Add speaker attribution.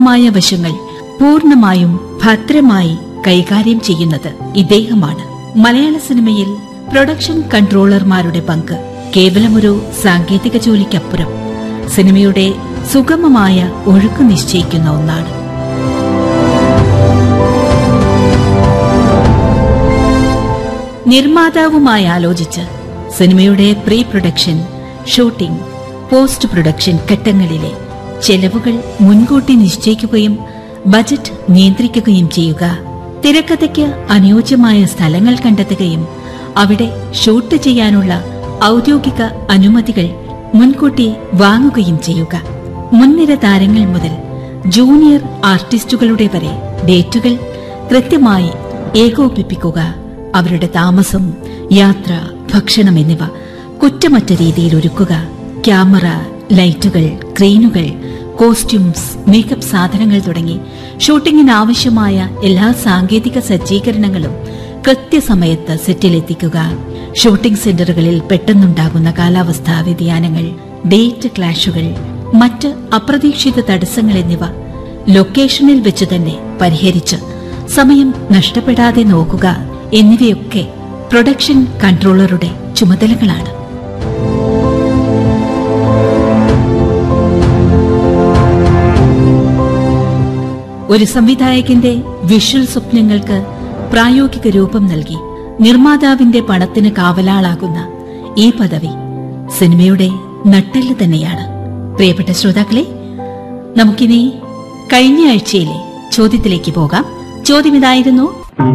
Speaker 1: മായ വശങ്ങൾ പൂർണ്ണമായും ഭദ്രമായി കൈകാര്യം ചെയ്യുന്നത് ഇദ്ദേഹമാണ് മലയാള സിനിമയിൽ പ്രൊഡക്ഷൻ കൺട്രോളർമാരുടെ പങ്ക് കേവലമൊരു സാങ്കേതിക ജോലിക്കപ്പുറം സിനിമയുടെ സുഗമമായ ഒഴുക്ക് നിശ്ചയിക്കുന്ന ഒന്നാണ് നിർമ്മാതാവുമായി ആലോചിച്ച് സിനിമയുടെ pre production shooting post production ഘട്ടങ്ങളിലെ ചെലവുകൾ മുൻകൂട്ടി നിശ്ചയിക്കുകയും ബജറ്റ് നിയന്ത്രിക്കുകയും ചെയ്യുക തിരക്കഥയ്ക്ക് അനുയോജ്യമായ സ്ഥലങ്ങൾ കണ്ടെത്തുകയും അവിടെ ഷൂട്ട് ചെയ്യാനുള്ള ഔദ്യോഗിക അനുമതികൾ മുൻകൂട്ടി വാങ്ങുകയും ചെയ്യുക മുൻനിര താരങ്ങൾ മുതൽ ജൂനിയർ ആർട്ടിസ്റ്റുകളുടെ വരെ ഡേറ്റുകൾ കൃത്യമായി ഏകോപിപ്പിക്കുക അവരുടെ താമസം യാത്ര ഭക്ഷണം എന്നിവ കുറ്റമറ്റ രീതിയിൽ ഒരുക്കുക ക്യാമറ ലൈറ്റുകൾ ക്രെയിനുകൾ കോസ്റ്റ്യൂംസ് മേക്കപ്പ് സാധനങ്ങൾ തുടങ്ങി ഷൂട്ടിങ്ങിന് ആവശ്യമായ എല്ലാ സാങ്കേതിക സജ്ജീകരണങ്ങളും കൃത്യസമയത്ത് സെറ്റിലെത്തിക്കുക ഷൂട്ടിംഗ് സെന്ററുകളിൽ പെട്ടെന്നുണ്ടാകുന്ന കാലാവസ്ഥാ വ്യതിയാനങ്ങൾ ഡേറ്റ് ക്ലാഷുകൾ മറ്റ് അപ്രതീക്ഷിത തടസ്സങ്ങൾ എന്നിവ ലൊക്കേഷനിൽ വെച്ച് തന്നെ പരിഹരിച്ച് സമയം നഷ്ടപ്പെടാതെ നോക്കുക എന്നിവയൊക്കെ പ്രൊഡക്ഷൻ കൺട്രോളറുടെ ചുമതലകളാണ് ഒരു സംവിധായകന്റെ വിഷ്വൽ സ്വപ്നങ്ങൾക്ക് പ്രായോഗിക രൂപം നൽകി നിർമ്മാതാവിന്റെ പണത്തിന് കാവലാളാകുന്ന ഈ പദവി സിനിമയുടെ നട്ടെല്ല് തന്നെയാണ് പ്രിയപ്പെട്ട ശ്രോതാക്കളെ നമുക്കിനി കഴിഞ്ഞ ആഴ്ചയിലെ ചോദ്യത്തിലേക്ക് പോകാം ചോദ്യം ഇതായിരുന്നു